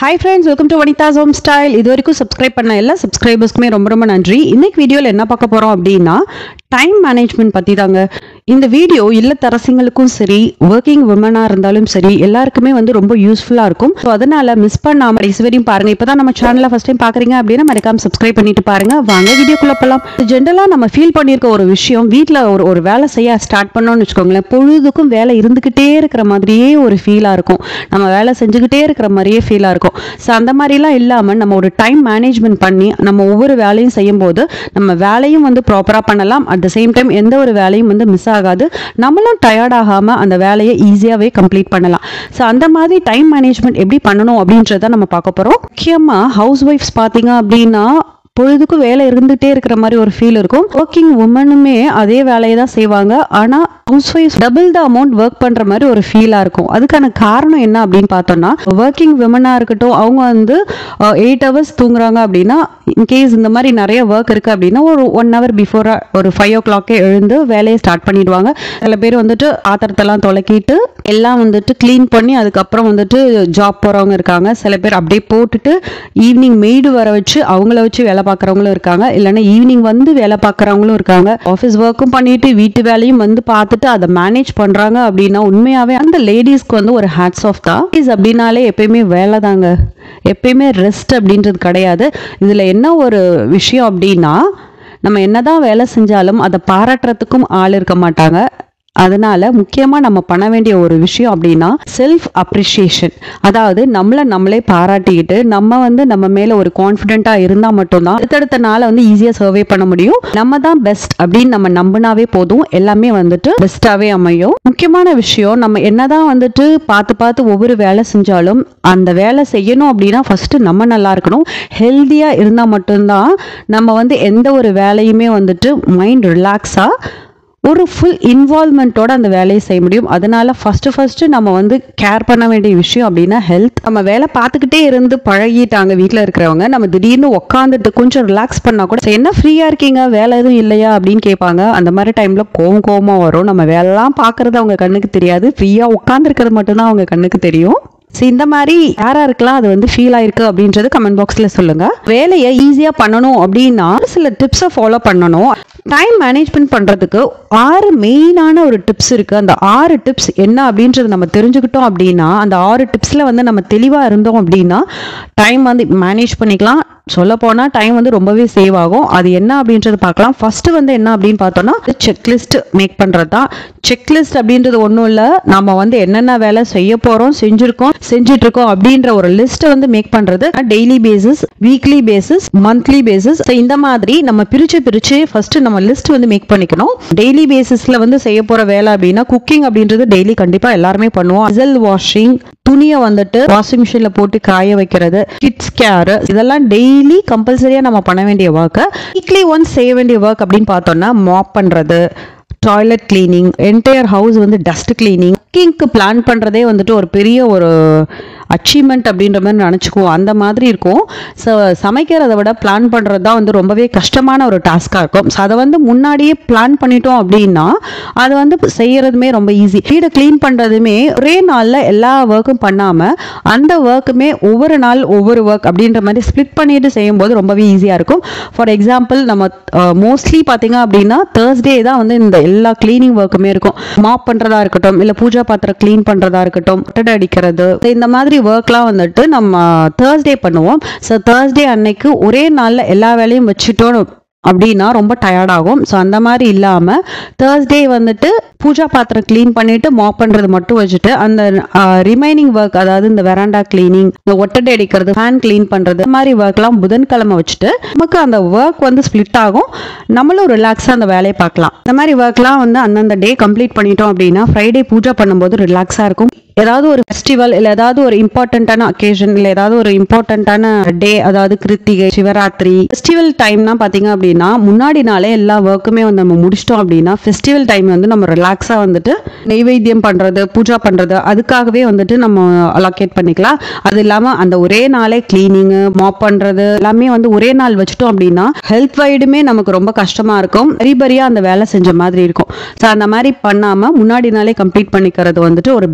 hi friends welcome to Vanitha's home style இது வரைக்கும் subscribe பண்ண எல்லா சப்ஸ்கிரைபர்ஸ்க்குமே ரொம்ப ரொம்ப நன்றி இன்னைக்கு வீடியோவில் என்ன பார்க்க போகிறோம் அப்படின்னா டைம் மேனேஜ்மெண்ட் பற்றி தாங்க இந்த வீடியோ இல்லத்தரசிங்களுக்கும் சரி ஒர்க்கிங் உமனாக இருந்தாலும் சரி எல்லாருக்குமே வந்து ரொம்ப யூஸ்ஃபுல்லாக இருக்கும் ஸோ அதனால மிஸ் பண்ணாமல் கடைசி வரையும் பாருங்க இப்போ தான் நம்ம சேனலை ஃபஸ்ட் டைம் பார்க்குறீங்க அப்படின்னா மறக்காம சப்ஸ்கிரைப் பண்ணிட்டு பாருங்க வாங்க வீடியோக்குள்ள போகலாம் ஜென்ரலாக நம்ம ஃபீல் பண்ணியிருக்க ஒரு விஷயம் வீட்டில் ஒரு ஒரு வேலை செய்ய ஸ்டார்ட் பண்ணோம்னு வச்சுக்கோங்களேன் பொழுதுக்கும் வேலை இருந்துக்கிட்டே இருக்கிற மாதிரியே ஒரு ஃபீலாக இருக்கும் நம்ம வேலை செஞ்சுக்கிட்டே இருக்கிற மாதிரியே ஃபீலாக இருக்கும் ஸோ அந்த மாதிரிலாம் இல்லாமல் நம்ம ஒரு டைம் மேனேஜ்மெண்ட் பண்ணி நம்ம ஒவ்வொரு வேலையும் செய்யும்போது நம்ம வேலையும் வந்து ப்ராப்பராக பண்ணலாம் அட் த சேம் டைம் எந்த ஒரு வேலையும் வந்து மிஸ் ஆகாது நம்மளும் டயர்ட் ஆகாமல் அந்த வேலையை ஈஸியாகவே கம்ப்ளீட் பண்ணலாம் ஸோ அந்த மாதிரி டைம் மேனேஜ்மெண்ட் எப்படி பண்ணணும் அப்படின்றத நம்ம பார்க்க போகிறோம் முக்கியமாக ஹவுஸ் ஒய்ஃப்ஸ் பார்த்தீங்க அப்படின்னா பொழுதுக்கும் வேலை இருந்துகிட்டே இருக்கிற மாதிரி ஒரு ஃபீல் இருக்கும் ஒர்க்கிங் உமனுமே அதே வேலையை தான் செய்வாங்க ஆனால் housewife double the amount work பண்ணுற மாதிரி ஒரு ஃபீலாக இருக்கும் அதுக்கான காரணம் என்ன அப்படின்னு பார்த்தோம்னா ஒர்க்கிங் விமனாக இருக்கட்டும் அவங்க வந்து எயிட் ஹவர்ஸ் தூங்குறாங்க அப்படின்னா இன்கேஸ் இந்த மாதிரி நிறைய ஒர்க் இருக்குது அப்படின்னா ஒரு ஒன் ஹவர் பிஃபோராக ஒரு ஃபைவ் ஓ கிளாக்கே எழுந்து வேலையை ஸ்டார்ட் பண்ணிடுவாங்க சில பேர் வந்துட்டு ஆத்திரத்தெல்லாம் தொலைக்கிட்டு எல்லாம் வந்துட்டு க்ளீன் பண்ணி அதுக்கப்புறம் வந்துட்டு ஜாப் போகிறவங்க இருக்காங்க சில பேர் அப்படியே போட்டுட்டு ஈவினிங் மெய்டு வர வச்சு அவங்கள வச்சு வேலை பார்க்குறவங்களும் இருக்காங்க இல்லைன்னா ஈவினிங் வந்து வேலை பார்க்குறவங்களும் இருக்காங்க ஆஃபீஸ் ஒர்க்கும் பண்ணிட்டு வீட்டு வேலையும் வந்து பார்த்துட்டு அதை மேனேஜ் பண்ணுறாங்க அப்படின்னா உண்மையாகவே அந்த லேடிஸ்க்கு வந்து ஒரு ஹேட்ஸ் ஆஃப் தான் Ladies அப்படின்னாலே எப்பயுமே வேலை தாங்க எப்பயுமே ரெஸ்ட் அப்படின்றது கிடையாது இதில் என்ன ஒரு விஷயம் அப்படின்னா நம்ம என்னதான் வேலை செஞ்சாலும் அதை பாராட்டுறதுக்கும் ஆள் இருக்க மாட்டாங்க அதனால முக்கியமா நம்ம பண்ண வேண்டிய ஒரு விஷயம் அப்படின்னா செல்ஃப் அப்ரிஷியேஷன் அதாவது நம்மளை நம்மளே பாராட்டிக்கிட்டு நம்ம வந்து நம்ம மேல ஒரு கான்ஃபிடென்ட்டா இருந்தா மட்டும்தான் அடுத்தடுத்த நாளை வந்து ஈஸியா சர்வே பண்ண முடியும் நம்ம தான் பெஸ்ட் அப்படின்னு நம்ம நம்பினாவே போதும் எல்லாமே வந்துட்டு பெஸ்ட்டாவே அமையும் முக்கியமான விஷயம் நம்ம என்னதான் வந்துட்டு பார்த்து பார்த்து ஒவ்வொரு வேலை செஞ்சாலும் அந்த வேலை செய்யணும் அப்படின்னா ஃபர்ஸ்ட் நம்ம நல்லா இருக்கணும் ஹெல்த்தியா இருந்தா மட்டும்தான் நம்ம வந்து எந்த ஒரு வேலையுமே வந்துட்டு மைண்ட் ரிலாக்ஸா ஒரு ஃபுல் இன்வால்மெண்ட்டோட அந்த வேலையை செய்ய முடியும் அதனால ஃபர்ஸ்ட் ஃபர்ஸ்ட் நம்ம வந்து கேர் பண்ண வேண்டிய விஷயம் அப்படின்னா ஹெல்த் நம்ம வேலை பார்த்துக்கிட்டே இருந்து பழகிட்டாங்க வீட்டில் இருக்கிறவங்க நம்ம திடீர்னு உட்காந்துட்டு கொஞ்சம் ரிலாக்ஸ் பண்ணா கூட "சரி, என்ன ஃப்ரீயா இருக்கீங்க வேலை எதுவும் இல்லையா அப்படின்னு கேட்பாங்க அந்த மாதிரி டைம்ல கோவம் கோவமா வரும் நம்ம வேலைலாம் பார்க்கறது அவங்க கண்ணுக்கு தெரியாது ஃப்ரீயா உட்காந்துருக்கிறது மட்டும்தான் அவங்க கண்ணுக்கு தெரியும் ஸோ இந்த மாதிரி யாரா இருக்கலாம் அது வந்து ஃபீல் ஆயிருக்கு அப்படின்றது கமெண்ட் பாக்ஸ்ல சொல்லுங்க வேலையை ஈஸியா பண்ணணும் அப்படின்னா ஒரு சில டிப்ஸை ஃபாலோ பண்ணணும் டைம் மேனேஜ்மெண்ட் பண்றதுக்கு ஆறு மெயினான ஒரு டிப்ஸ் இருக்கு அந்த ஆறு டிப்ஸ் என்ன அப்படின்றத நம்ம தெரிஞ்சுக்கிட்டோம் அப்படின்னா அந்த ஆறு டிப்ஸ்ல வந்து நம்ம தெளிவா இருந்தோம் அப்படின்னா டைம் வந்து மேனேஜ் பண்ணிக்கலாம் சொல்ல போனா டைம் வந்து ரொம்பவே சேவ் ஆகும் அது என்ன அப்படின்றது பார்க்கலாம் ஃபர்ஸ்ட் வந்து என்ன அப்படின்னு பார்த்தோம்னா செக்லிஸ்ட் மேக் பண்றது தான் செக்லிஸ்ட் அப்படின்றது ஒன்றும் இல்லை நம்ம வந்து என்னென்ன வேலை செய்ய போறோம் செஞ்சிருக்கோம் செஞ்சுட்டு இருக்கோம் அப்படின்ற ஒரு லிஸ்ட்டை வந்து மேக் பண்றது daily basis weekly basis monthly basis இந்த மாதிரி நம்ம பிரிச்சு பிரிச்சு ஃபர்ஸ்ட் நம்ம லிஸ்ட் வந்து மேக் பண்ணிக்கணும் டெய்லி பேசிஸ்ல வந்து செய்ய போற வேலை அப்படின்னா குக்கிங் அப்படின்றது டெய்லி கண்டிப்பா எல்லாருமே பண்ணுவோம் அசல் வாஷிங் துணியை வந்துட்டு வாஷிங் மிஷின்ல போட்டு காய வைக்கிறது கிட்ஸ் கேர் இதெல்லாம் டெய்லி கம்பல்சரியா நம்ம பண்ண வேண்டிய ஒர்க் வீக்லி ஒன்ஸ் செய்ய வேண்டிய ஒர்க் அப்படின்னு பார்த்தோம்னா மாப் பண்றது டாய்லெட் கிளீனிங் என்டையர் ஹவுஸ் வந்து டஸ்ட் கிளீனிங் குக்கிங்க்கு பிளான் பண்ணுறதே வந்துட்டு ஒரு பெரிய ஒரு அச்சீவ்மெண்ட் அப்படின்ற மாதிரி நினச்சிக்குவோம் அந்த மாதிரி இருக்கும் ஸோ சமைக்கிறத விட பிளான் பண்ணுறது தான் வந்து ரொம்பவே கஷ்டமான ஒரு டாஸ்காக இருக்கும் ஸோ அதை வந்து முன்னாடியே பிளான் பண்ணிட்டோம் அப்படின்னா அது வந்து செய்யறதுமே ரொம்ப ஈஸி வீடை க்ளீன் பண்ணுறதுமே ஒரே நாளில் எல்லா ஒர்க்கும் பண்ணாமல் அந்த ஒர்க்குமே ஒவ்வொரு நாள் ஒவ்வொரு ஒர்க் அப்படின்ற மாதிரி ஸ்ப்ளிட் பண்ணிட்டு செய்யும்போது ரொம்பவே ஈஸியாக இருக்கும் ஃபார் எக்ஸாம்பிள் நம்ம மோஸ்ட்லி பார்த்தீங்க அப்படின்னா தேர்ஸ்டே தான் வந்து இந்த எல்லா க்ளீனிங் ஒர்க்குமே இருக்கும் மாப் பண்ணுறதா இருக்கட்டும் இல்லை பூஜா பாத்திரம் க்ளீன் பண்ணுறதா இருக்கட்டும் ஒட்டடை அடிக்கிறது இந்த மாதிரி ஒர்க்லாம் வந்துட்டு நம்ம தேர்ஸ்டே பண்ணுவோம் ஸோ தேர்ஸ்டே அன்னைக்கு ஒரே நாளில் எல்லா வேலையும் வச்சுட்டோம் அப்படின்னா ரொம்ப டயர்ட் ஆகும் ஸோ அந்த மாதிரி இல்லாமல் தேர்ஸ்டே வந்துட்டு பூஜா பாத்திரம் க்ளீன் பண்ணிட்டு மாப் பண்ணுறது மட்டும் வச்சுட்டு அந்த ரிமைனிங் ஒர்க் அதாவது இந்த வெராண்டா கிளீனிங் இந்த ஒட்டடை அடிக்கிறது ஃபேன் க்ளீன் பண்ணுறது இந்த மாதிரி ஒர்க்லாம் புதன்கிழமை வச்சுட்டு நமக்கு அந்த ஒர்க் வந்து ஸ்ப்ளிட் ஆகும் நம்மளும் ரிலாக்ஸாக அந்த வேலையை பார்க்கலாம் இந்த மாதிரி ஒர்க்லாம் வந்து அந்தந்த டே கம்ப்ளீட் பண்ணிட்டோம் அப்படின்னா ஃப்ரைடே பூஜா பண்ணும்போது ரிலாக்ஸாக இருக்கும் ஏதாவது ஒரு ஃபெஸ்டிவல் இல்லை ஏதாவது ஒரு இம்பார்ட்டண்ட்டான அக்கேஷன் இல்லை ஏதாவது ஒரு இம்பார்ட்டண்ட்டான டே அதாவது கிருத்திகை சிவராத்திரி ஃபெஸ்டிவல் டைம்னா பார்த்தீங்க அப்படின்னா முன்னாடி நாளே எல்லா ஒர்க்குமே வந்து நம்ம முடிச்சிட்டோம் அப்படின்னா ஃபெஸ்டிவல் டைம் வந்து நம்ம ரிலாக்ஸாக வந்துட்டு நெய்வேத்தியம் பண்ணுறது பூஜா பண்ணுறது அதுக்காகவே வந்துட்டு நம்ம அலோகேட் பண்ணிக்கலாம் அது இல்லாமல் அந்த ஒரே நாளே கிளீனிங்கு மாப் பண்ணுறது எல்லாமே வந்து ஒரே நாள் வச்சுட்டோம் அப்படின்னா ஹெல்த் வைடுமே நமக்கு ரொம்ப கஷ்டமாக இருக்கும் ஹரிபரியாக அந்த வேலை செஞ்ச மாதிரி இருக்கும் ஸோ அந்த மாதிரி பண்ணாமல் முன்னாடி நாளே கம்ப்ளீட் பண்ணிக்கிறது வந்துட்டு ஒரு பெஸ்ட்டு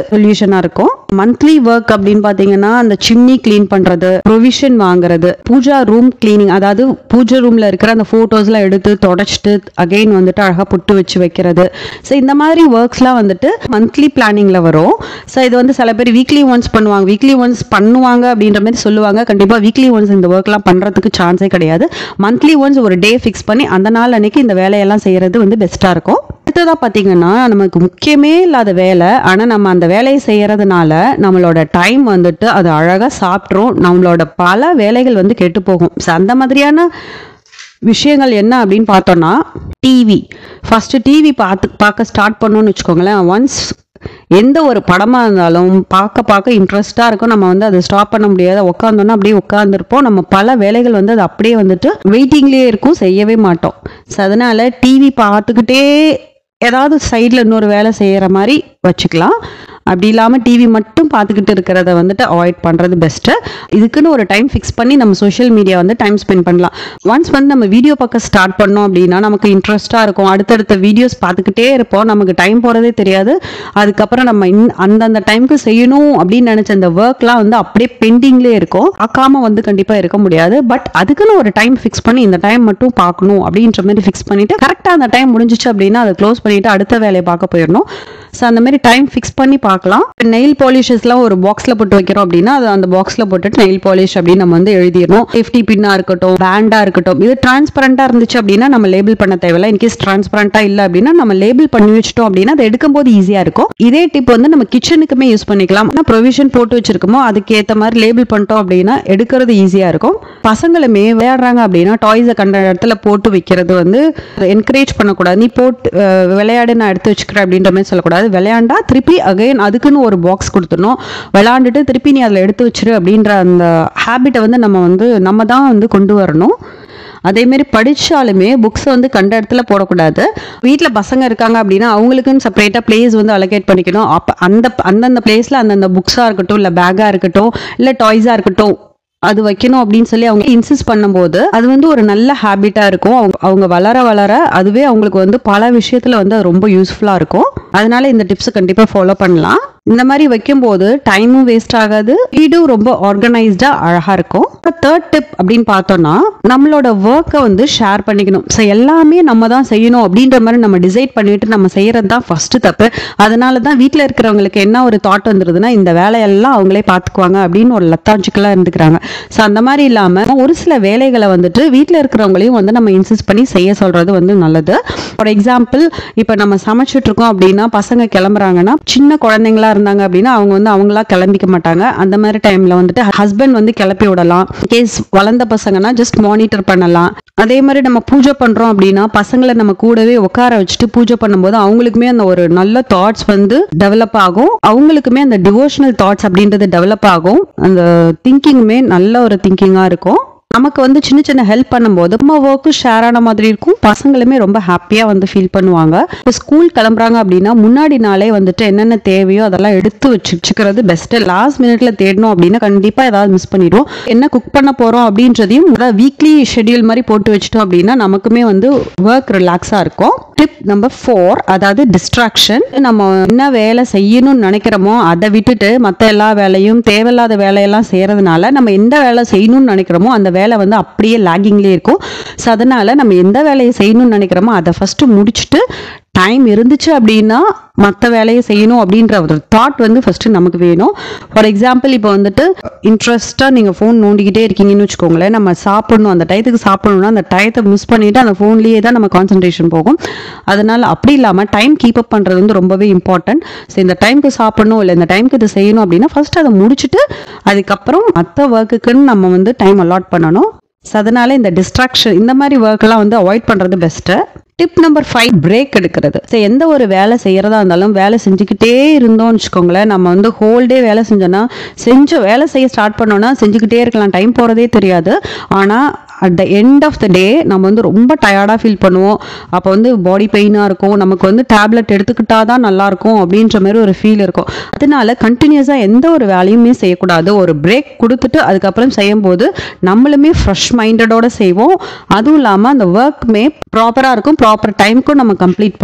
சொல்யூஷனாக இருக்கும் மந்த்லி ஒர்க் அப்படின்னு பார்த்தீங்கன்னா அந்த சிம்னி க்ளீன் பண்ணுறது ப்ரொவிஷன் வாங்குறது பூஜா ரூம் க்ளீனிங் அதாவது பூஜை ரூமில் இருக்கிற அந்த ஃபோட்டோஸ்லாம் எடுத்து தொடச்சிட்டு அகைன் வந்துட்டு அழகாக புட்டு வச்சு வைக்கிறது ஸோ இந்த மாதிரி ஒர்க்ஸ்லாம் வந்துட்டு மந்த்லி பிளானிங்கில் வரும் ஸோ இது வந்து சில பேர் வீக்லி ஒன்ஸ் பண்ணுவாங்க வீக்லி ஒன்ஸ் பண்ணுவாங்க அப்படின்ற மாதிரி சொல்லுவாங்க கண்டிப்பாக வீக்லி ஒன்ஸ் இந்த ஒர்க்லாம் பண்ணுறதுக்கு சான்ஸே கிடையாது மந்த்லி ஒன்ஸ் ஒரு டே ஃபிக்ஸ் பண்ணி அந்த நாள் அன்னைக்கு இந்த வேலையெல்லாம் செய்கிறது வந்து பெஸ்ட்டாக இருக்கும் அடுத்ததாக பார்த்தீங்கன்னா நமக்கு முக்கியமே இல்லாத வேலை ஆனால் நம்ம அந்த வேலையை செய்யறதுனால நம்மளோட டைம் வந்துட்டு அது அழகாக சாப்பிட்ரும் நம்மளோட பல வேலைகள் வந்து கெட்டு போகும் ஸோ அந்த மாதிரியான விஷயங்கள் என்ன அப்படின்னு பார்த்தோம்னா டிவி ஃபஸ்ட்டு டிவி பார்த்து பார்க்க ஸ்டார்ட் பண்ணோம்னு வச்சுக்கோங்களேன் ஒன்ஸ் எந்த ஒரு படமாக இருந்தாலும் பார்க்க பார்க்க இன்ட்ரெஸ்ட்டாக இருக்கும் நம்ம வந்து அதை ஸ்டாப் பண்ண முடியாது உட்காந்தோன்னா அப்படியே உட்காந்துருப்போம் நம்ம பல வேலைகள் வந்து அது அப்படியே வந்துட்டு வெயிட்டிங்லேயே இருக்கும் செய்யவே மாட்டோம் ஸோ அதனால் டிவி பார்த்துக்கிட்டே ஏதாவது சைடில் இன்னொரு வேலை செய்கிற மாதிரி வச்சுக்கலாம் அப்படி இல்லாமல் டிவி மட்டும் பார்த்துக்கிட்டு இருக்கிறத வந்துட்டு அவாய்ட் பண்ணுறது பெஸ்ட்டு இதுக்குன்னு ஒரு டைம் ஃபிக்ஸ் பண்ணி நம்ம சோஷியல் மீடியா வந்து டைம் ஸ்பெண்ட் பண்ணலாம் ஒன்ஸ் வந்து நம்ம வீடியோ பார்க்க ஸ்டார்ட் பண்ணோம் அப்படின்னா நமக்கு இன்ட்ரெஸ்ட்டாக இருக்கும் அடுத்தடுத்த வீடியோஸ் பார்த்துக்கிட்டே இருப்போம் நமக்கு டைம் போகிறதே தெரியாது அதுக்கப்புறம் நம்ம இன் அந்தந்த டைமுக்கு செய்யணும் அப்படின்னு நினச்ச அந்த ஒர்க்லாம் வந்து அப்படியே பெண்டிங்லேயே இருக்கும் பார்க்காம வந்து கண்டிப்பாக இருக்க முடியாது பட் அதுக்குன்னு ஒரு டைம் ஃபிக்ஸ் பண்ணி இந்த டைம் மட்டும் பார்க்கணும் அப்படின்ற மாதிரி ஃபிக்ஸ் பண்ணிவிட்டு கரெக்டாக அந்த டைம் முடிஞ்சிச்சு அப்படின்னா அதை க்ளோஸ் பண்ணிவிட்டு அடுத்த வேலையை பார்க்க போயிடணும் ஸோ அந்த மாதிரி டைம் ஃபிக்ஸ் பண்ணி பார்க்கலாம் நெயில் பாலிஷஸ்லாம் ஒரு பாக்ஸில் போட்டு வைக்கிறோம் அப்படின்னா அது அந்த பாக்ஸில் போட்டுட்டு நெயில் பாலிஷ் அப்படின்னு நம்ம வந்து எழுதிடணும் சேஃப்டி பின்னாக இருக்கட்டும் பேண்டாக இருக்கட்டும் இது டிரான்ஸ்பரண்ட்டாக இருந்துச்சு அப்படின்னா நம்ம லேபிள் பண்ண தேவையில்ல இன்கேஸ் டிரான்ஸ்பரண்ட்டாக இல்லை அப்படின்னா நம்ம லேபிள் பண்ணி வச்சிட்டோம் அப்படின்னா அதை எடுக்கும்போது ஈஸியாக இருக்கும் இதே டிப் வந்து நம்ம கிச்சனுக்குமே யூஸ் பண்ணிக்கலாம் ஆனால் ப்ரொவிஷன் போட்டு வச்சிருக்கோமோ அதுக்கேற்ற மாதிரி லேபிள் பண்ணிட்டோம் அப்படின்னா எடுக்கிறது ஈஸியாக இருக்கும் பசங்களுமே விளையாடுறாங்க அப்படின்னா டாய்ஸை கண்ட இடத்துல போட்டு வைக்கிறது வந்து என்கரேஜ் பண்ணக்கூடாது நீ போட்டு அஹ், விளையாடு நான் எடுத்து வச்சுக்கிறேன் அப்படின்ற மாதிரி சொல்லக்கூடாது விளையாண்டா திருப்பி அகைன் அதுக்குன்னு ஒரு பாக்ஸ் கொடுத்துடணும் விளையாண்டுட்டு திருப்பி நீ அதில் எடுத்து வச்சிரு அப்படின்ற அந்த ஹேபிட்டை வந்து நம்ம வந்து நம்ம தான் வந்து கொண்டு வரணும் அதேமாரி படித்தாலுமே புக்ஸை வந்து கண்ட இடத்துல போடக்கூடாது வீட்டில் பசங்க இருக்காங்க அப்படின்னா அவங்களுக்குன்னு செப்பரேட்டாக பிளேஸ் வந்து அலோகேட் பண்ணிக்கணும் அப்போ அந்த அந்தந்த பிளேஸில் அந்தந்த புக்ஸாக இருக்கட்டும் இல்லை பேக்காக இருக்கட்டும் இல்லை டாய்ஸாக இருக்கட்டும் அது வைக்கணும் அப்படின்னு சொல்லி அவங்க இன்சிஸ்ட் பண்ணும்போது அது வந்து ஒரு நல்ல ஹேபிட்டா இருக்கும் அவங்க அவங்க வளர வளர அதுவே அவங்களுக்கு வந்து பல விஷயத்துல வந்து அது ரொம்ப யூஸ்ஃபுல்லா இருக்கும் அதனால இந்த டிப்ஸ் கண்டிப்பா ஃபாலோ பண்ணலாம் இந்த மாதிரி வைக்கும்போது டைமும் வேஸ்ட் ஆகாது வீடும் ரொம்ப ஆர்கனைஸ்டா அழகா இருக்கும் தேர்ட் டிப் அப்படின்னு பார்த்தோம்னா நம்மளோட ஒர்க்கை வந்து ஷேர் பண்ணிக்கணும் ஸோ எல்லாமே நம்ம தான் செய்யணும் அப்படின்ற மாதிரி நம்ம டிசைட் பண்ணிட்டு நம்ம செய்யறது தான் ஃபர்ஸ்ட் தப்பு அதனால தான் வீட்டில் இருக்கிறவங்களுக்கு என்ன ஒரு தாட் வந்துருதுன்னா இந்த வேலையெல்லாம் அவங்களே பார்த்துக்குவாங்க அப்படின்னு ஒரு லத்தாஜிக்கலாக இருந்துக்கிறாங்க ஸோ அந்த மாதிரி இல்லாமல் ஒரு சில வேலைகளை வந்துட்டு வீட்டில் இருக்கிறவங்களையும் வந்து நம்ம இன்சிஸ்ட் பண்ணி செய்ய சொல்றது வந்து நல்லது ஃபார் எக்ஸாம்பிள் இப்போ நம்ம சமைச்சிட்டு இருக்கோம் அப்படின்னா பசங்க கிளம்புறாங்கன்னா சின்ன குழந்தைங்களா இருந்தாங்க அப்படின்னா அவங்க வந்து அவங்களா கிளம்பிக்க மாட்டாங்க அந்த மாதிரி டைம்ல வந்துட்டு ஹஸ்பண்ட் வந்து கிளப்பி விடலாம் கேஸ் வளர்ந்த பசங்கன்னா ஜஸ்ட் மானிட்டர் பண்ணலாம் அதே மாதிரி நம்ம பூஜை பண்றோம் அப்படின்னா பசங்களை நம்ம கூடவே உட்கார வச்சுட்டு பூஜை பண்ணும்போது அவங்களுக்குமே அந்த ஒரு நல்ல தாட்ஸ் வந்து டெவலப் ஆகும் அவங்களுக்குமே அந்த டிவோஷனல் தாட்ஸ் அப்படின்றது டெவலப் ஆகும் அந்த திங்கிங்குமே நல்ல ஒரு திங்கிங்கா இருக்கும் நமக்கு வந்து சின்ன சின்ன ஹெல்ப் பண்ணும்போது நம்ம ஒர்க்கும் ஷேர் ஆன மாதிரி இருக்கும் பசங்களுமே ரொம்ப ஹாப்பியாக வந்து ஃபீல் பண்ணுவாங்க இப்போ ஸ்கூல் கிளம்புறாங்க அப்படின்னா முன்னாடி நாளே வந்துட்டு என்னென்ன தேவையோ அதெல்லாம் எடுத்து வச்சு வச்சுக்கிறது பெஸ்ட்டு லாஸ்ட் மினிட்ல தேடணும் அப்படின்னா கண்டிப்பாக ஏதாவது மிஸ் பண்ணிடுவோம் என்ன குக் பண்ண போகிறோம் அப்படின்றதையும் வீக்லி ஷெட்யூல் மாதிரி போட்டு வச்சிட்டோம் அப்படின்னா நமக்குமே வந்து ஒர்க் ரிலாக்ஸாக இருக்கும் டிப் நம்பர் ஃபோர் அதாவது டிஸ்ட்ராக்ஷன் நம்ம என்ன வேலை செய்யணும்னு நினைக்கிறோமோ அதை விட்டுட்டு மற்ற எல்லா வேலையும் தேவையில்லாத வேலையெல்லாம் செய்யறதுனால நம்ம எந்த வேலை செய்யணும்னு நினைக்கிறோமோ அந்த வேலை வந்து அப்படியே லாகிங்லேயே இருக்கும் ஸோ அதனால நம்ம எந்த வேலையை செய்யணும்னு நினைக்கிறோமோ அதை ஃபர்ஸ்ட் முடிச்சுட்டு டைம் இருந்துச்சு அப்படின்னா மற்ற வேலையை செய்யணும் அப்படின்ற ஒரு தாட் வந்து ஃபர்ஸ்ட் நமக்கு வேணும் ஃபார் எக்ஸாம்பிள் இப்போ வந்துட்டு இன்ட்ரெஸ்ட்டாக நீங்கள் ஃபோன் நோண்டிக்கிட்டே இருக்கீங்கன்னு வச்சுக்கோங்களேன் நம்ம சாப்பிடணும் அந்த டயத்துக்கு சாப்பிடணும்னா அந்த டயத்தை மிஸ் பண்ணிட்டு அந்த ஃபோன்லேயே தான் நம்ம கான்சன்ட்ரேஷன் போகும் அதனால அப்படி இல்லாமல் டைம் கீப் அப் பண்ணுறது வந்து ரொம்பவே இம்பார்ட்டன்ட் ஸோ இந்த டைம்க்கு சாப்பிடணும் இல்லை இந்த டைம்க்கு இது செய்யணும் அப்படின்னா ஃபர்ஸ்ட் அதை முடிச்சுட்டு அதுக்கப்புறம் மற்ற ஒர்க்குக்குன்னு நம்ம வந்து டைம் அலாட் பண்ணணும் ஸோ அதனால இந்த டிஸ்ட்ராக்ஷன் இந்த மாதிரி ஒர்க்கெல்லாம் வந்து அவாய்ட் பண்ணுறது best tip number five break எடுக்கிறது ஸோ எந்த ஒரு வேலை செய்யறதா இருந்தாலும் வேலை செஞ்சுக்கிட்டே இருந்தோம்னு வச்சுக்கோங்களேன் நம்ம வந்து ஹோல் டே வேலை செஞ்சோன்னா செஞ்ச வேலை செய்ய ஸ்டார்ட் பண்ணோன்னா செஞ்சுக்கிட்டே இருக்கலாம் டைம் போகிறதே தெரியாது ஆனால் at the end of the day நம்ம வந்து ரொம்ப டயர்டாக ஃபீல் பண்ணுவோம் அப்போ வந்து பாடி பெயினாக இருக்கும் நமக்கு வந்து டேப்லெட் எடுத்துக்கிட்டா தான் நல்லாயிருக்கும் அப்படின்ற மாதிரி ஒரு ஃபீல் இருக்கும் அதனால கண்டினியூஸாக எந்த ஒரு வேலையுமே செய்யக்கூடாது ஒரு பிரேக் கொடுத்துட்டு அதுக்கப்புறம் செய்யும்போது நம்மளுமே ஃப்ரெஷ் மைண்டடோட செய்வோம் அதுவும் இல்லாமல் அந்த ஒர்க்குமே ப்ராப்பராக இருக்கும் ப்ராப்பர் டைமுக்கும் நம்ம கம்ப்ளீட் பண்ணுவோம்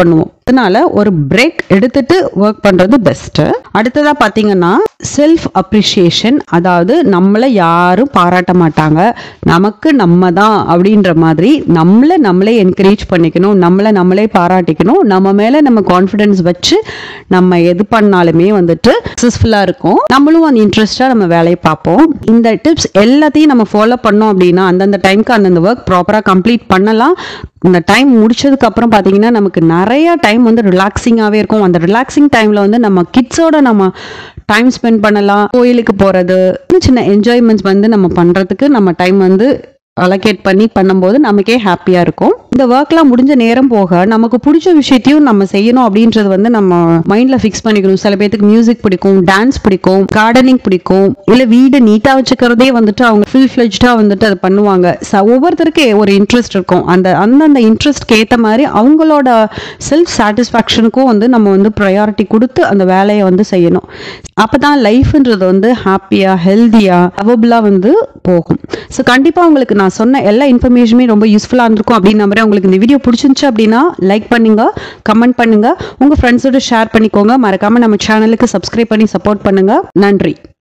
அதனால ஒரு பிரேக் எடுத்துட்டு ஒர்க் பண்றது பெஸ்ட் அடுத்ததா பாத்தீங்கன்னா செல்ஃப் அப்ரிசியேஷன் அதாவது நம்மளை யாரும் பாராட்ட மாட்டாங்க நமக்கு நம்ம தான் அப்படின்ற மாதிரி நம்மளை நம்மளே என்கரேஜ் பண்ணிக்கணும் நம்மளை நம்மளே பாராட்டிக்கணும் நம்ம மேல நம்ம கான்ஃபிடன்ஸ் வச்சு நம்ம எது பண்ணாலுமே வந்துட்டு சக்ஸஸ்ஃபுல்லா இருக்கும் நம்மளும் அந்த இன்ட்ரெஸ்டா நம்ம வேலையை பார்ப்போம் இந்த டிப்ஸ் எல்லாத்தையும் நம்ம ஃபாலோ பண்ணோம் அப்படின்னா அந்தந்த டைம்க்கு அந்தந்த ஒர்க் ப்ராப்பரா கம்ப்ளீட் பண்ணலாம் இந்த டைம் முடிச்சதுக்கு அப்புறம் பாத்தீங்கன்னா நமக்கு நிறைய டைம் வந்து ரிலாக்ஸிங்காகவே இருக்கும் அந்த ரிலாக்ஸிங் டைம்ல வந்து நம்ம கிட்ஸோட நம்ம டைம் ஸ்பெண்ட் பண்ணலாம் கோயிலுக்கு போறது சின்ன சின்ன என்ஜாய்மெண்ட்ஸ் வந்து நம்ம பண்றதுக்கு நம்ம டைம் வந்து அலோகேட் பண்ணி பண்ணும்போது நமக்கே ஹாப்பியா இருக்கும் இந்த ஒர்க்லாம் முடிஞ்ச நேரம் போக நமக்கு பிடிச்ச விஷயத்தையும் நம்ம செய்யணும் அப்படின்றது வந்து நம்ம மைண்ட்ல ஃபிக்ஸ் பண்ணிக்கணும் சில பேத்துக்கு மியூசிக் பிடிக்கும் டான்ஸ் பிடிக்கும் கார்டனிங் பிடிக்கும் இல்ல வீடு நீட்டா வச்சுக்கிறதே வந்துட்டு அவங்க ஃபுல் ஃபிளெஜ்டா வந்துட்டு அதை பண்ணுவாங்க ச- ஒவ்வொருத்தருக்கு ஒரு இன்ட்ரெஸ்ட் இருக்கும் அந்த அந்தந்த இன்ட்ரெஸ்ட்க்கு ஏத்த மாதிரி அவங்களோட செல்ஃப் சாட்டிஸ்ஃபேக்ஷனுக்கும் வந்து நம்ம வந்து ப்ரையாரிட்டி கொடுத்து அந்த வேலையை வந்து செய்யணும் அப்பதான் லைஃப்ன்றது வந்து ஹாப்பியா ஹெல்த்தியா லவபிளா வந்து போகும் ஸோ கண்டிப்பா உங்களுக்கு நான் சொன்ன எல்லா இன்ஃபர்மேஷனுமே ரொம்ப யூஸ்ஃபுல்லா இருந்திருக்கும் அப்படின்னு நம்புறேன் உங்களுக்கு இந்த வீடியோ பிடிச்சிருந்துச்சு அப்படின்னா லைக் பண்ணுங்க கமெண்ட் பண்ணுங்க உங்க ஃப்ரெண்ட்ஸோட ஷேர் பண்ணிக்கோங்க மறக்காம நம்ம சேனலுக்கு சப்ஸ்கிரைப் பண்ணி சப்போர்ட் பண்ணுங்க நன்றி